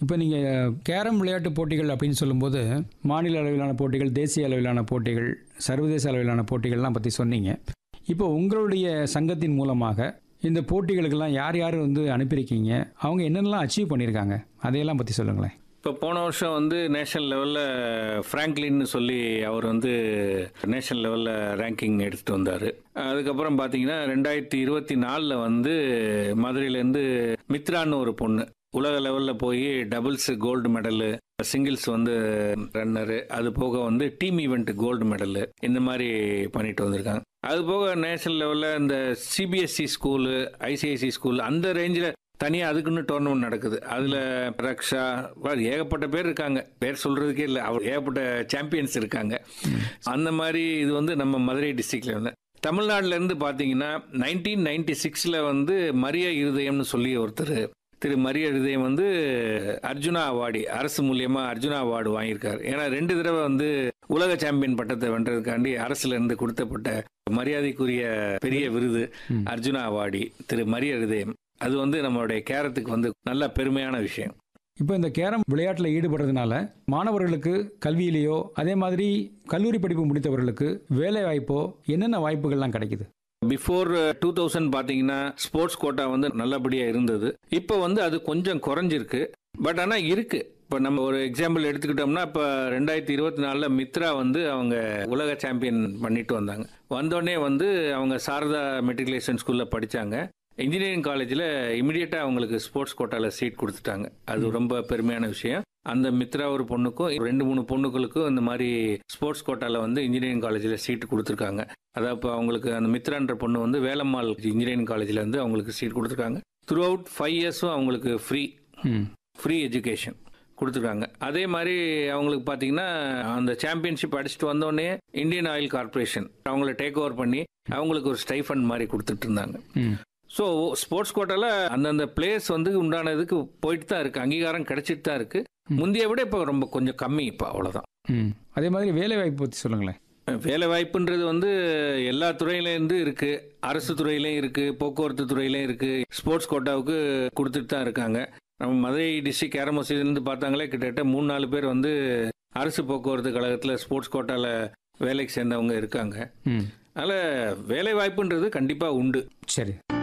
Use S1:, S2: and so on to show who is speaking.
S1: இப்போ நீங்கள் கேரம் விளையாட்டு போட்டிகள் அப்படின்னு சொல்லும்போது மாநில அளவிலான போட்டிகள் தேசிய அளவிலான போட்டிகள் சர்வதேச அளவிலான போட்டிகள்லாம் பற்றி சொன்னீங்க இப்போ உங்களுடைய சங்கத்தின் மூலமாக இந்த போட்டிகளுக்கெல்லாம் யார் யார் வந்து அனுப்பியிருக்கீங்க அவங்க என்னென்னலாம் அச்சீவ் பண்ணியிருக்காங்க அதையெல்லாம் பற்றி சொல்லுங்களேன்
S2: இப்போ போன வருஷம் வந்து நேஷனல் லெவலில் ஃப்ராங்க்லின்னு சொல்லி அவர் வந்து நேஷனல் லெவலில் ரேங்கிங் எடுத்துகிட்டு வந்தார் அதுக்கப்புறம் பார்த்தீங்கன்னா ரெண்டாயிரத்தி இருபத்தி நாலில் வந்து மதுரையிலேருந்து மித்ரான்னு ஒரு பொண்ணு உலக லெவலில் போய் டபுள்ஸ் கோல்டு மெடலு சிங்கிள்ஸ் வந்து ரன்னரு அது போக வந்து டீம் ஈவெண்ட் கோல்டு மெடலு இந்த மாதிரி பண்ணிட்டு வந்திருக்காங்க அது போக நேஷனல் லெவலில் இந்த சிபிஎஸ்சி ஸ்கூலு ஐசிஐசி ஸ்கூல் அந்த ரேஞ்சில் தனியாக அதுக்குன்னு டோர்னமெண்ட் நடக்குது அதில் ரக்ஷா வா, ஏகப்பட்ட பேர் இருக்காங்க பேர் சொல்கிறதுக்கே இல்லை அவர் ஏகப்பட்ட சாம்பியன்ஸ் இருக்காங்க அந்த மாதிரி இது வந்து நம்ம மதுரை டிஸ்ட்ரிக்ட்ல வந்து தமிழ்நாட்டுல இருந்து பார்த்தீங்கன்னா நைன்டீன் நைன்டி சிக்ஸில் வந்து மரிய இருதயம்னு சொல்லி ஒருத்தர் திரு மரிய இருதயம் வந்து அர்ஜுனா அவார்டு அரசு மூலியமா அர்ஜுனா அவார்டு வாங்கியிருக்காரு ஏன்னா ரெண்டு தடவை வந்து உலக சாம்பியன் பட்டத்தை வென்றதுக்காண்டி அரசுல இருந்து கொடுத்தப்பட்ட மரியாதைக்குரிய பெரிய விருது
S1: ம்.
S2: அர்ஜுனா அவார்டி திரு மரிய இருதயம் அது வந்து நம்மளுடைய கேரத்துக்கு வந்து நல்ல பெருமையான விஷயம்
S1: இப்போ இந்த கேரம் விளையாட்டில் ஈடுபடுறதுனால மாணவர்களுக்கு கல்வியிலேயோ அதே மாதிரி கல்லூரி படிப்பு முடித்தவர்களுக்கு வேலை வாய்ப்போ என்னென்ன வாய்ப்புகள்லாம் கிடைக்குது
S2: பிஃபோர் டூ தௌசண்ட் பார்த்தீங்கன்னா ஸ்போர்ட்ஸ் கோட்டா வந்து நல்லபடியாக இருந்தது இப்போ வந்து அது கொஞ்சம் குறைஞ்சிருக்கு பட் ஆனால் இருக்கு இப்போ நம்ம ஒரு எக்ஸாம்பிள் எடுத்துக்கிட்டோம்னா இப்போ ரெண்டாயிரத்தி இருபத்தி நாலில் மித்ரா வந்து அவங்க உலக சாம்பியன் பண்ணிட்டு வந்தாங்க வந்தோடனே வந்து அவங்க சாரதா மெட்ரிகுலேஷன் ஸ்கூலில் படித்தாங்க இன்ஜினியரிங் காலேஜில் இமிடியேட்டாக அவங்களுக்கு ஸ்போர்ட்ஸ் கோட்டாவில் சீட் கொடுத்துட்டாங்க அது ரொம்ப பெருமையான விஷயம் அந்த மித்ரா ஒரு பொண்ணுக்கும் ரெண்டு மூணு பொண்ணுகளுக்கும் இந்த மாதிரி ஸ்போர்ட்ஸ் கோட்டாவில் வந்து இன்ஜினியரிங் காலேஜில் சீட் கொடுத்துருக்காங்க அதாவது இப்போ அவங்களுக்கு அந்த மித்ரான்ற பொண்ணு வந்து வேலம்மாள் இன்ஜினியரிங் காலேஜில் வந்து அவங்களுக்கு சீட் கொடுத்துருக்காங்க த்ரூ அவுட் ஃபைவ் இயர்ஸும் அவங்களுக்கு ஃப்ரீ
S1: ம்
S2: ஃப்ரீ எஜுகேஷன் கொடுத்துருக்காங்க அதே மாதிரி அவங்களுக்கு பார்த்தீங்கன்னா அந்த சாம்பியன்ஷிப் அடிச்சுட்டு வந்தோடனே இந்தியன் ஆயில் கார்ப்பரேஷன் அவங்கள டேக் ஓவர் பண்ணி அவங்களுக்கு ஒரு ஸ்டைஃபண்ட் மாதிரி கொடுத்துட்டு இருந்தாங்க
S1: ம்
S2: ஸோ ஸ்போர்ட்ஸ் கோட்டால அந்தந்த பிளேயர்ஸ் வந்து உண்டானதுக்கு போயிட்டு தான் இருக்கு அங்கீகாரம் கிடைச்சிட்டு தான் இருக்கு முந்தைய விட இப்போ ரொம்ப கொஞ்சம் கம்மி இப்போ அவ்வளோதான்
S1: ம் அதே மாதிரி வேலை வாய்ப்பு பற்றி சொல்லுங்களேன்
S2: வேலை வாய்ப்புன்றது வந்து எல்லா துறையிலேருந்து இருக்கு அரசு துறையிலையும் இருக்கு போக்குவரத்து துறையிலையும் இருக்கு ஸ்போர்ட்ஸ் கோட்டாவுக்கு கொடுத்துட்டு தான் இருக்காங்க நம்ம மதுரை டிஸ்ட்ரிக்ட் கேரமோசிலேருந்து பார்த்தாங்களே கிட்டத்தட்ட மூணு நாலு பேர் வந்து அரசு போக்குவரத்து கழகத்தில் ஸ்போர்ட்ஸ் கோட்டாவில் வேலைக்கு சேர்ந்தவங்க இருக்காங்க
S1: ம்
S2: அதனால் வேலை வாய்ப்புன்றது கண்டிப்பாக உண்டு
S1: சரி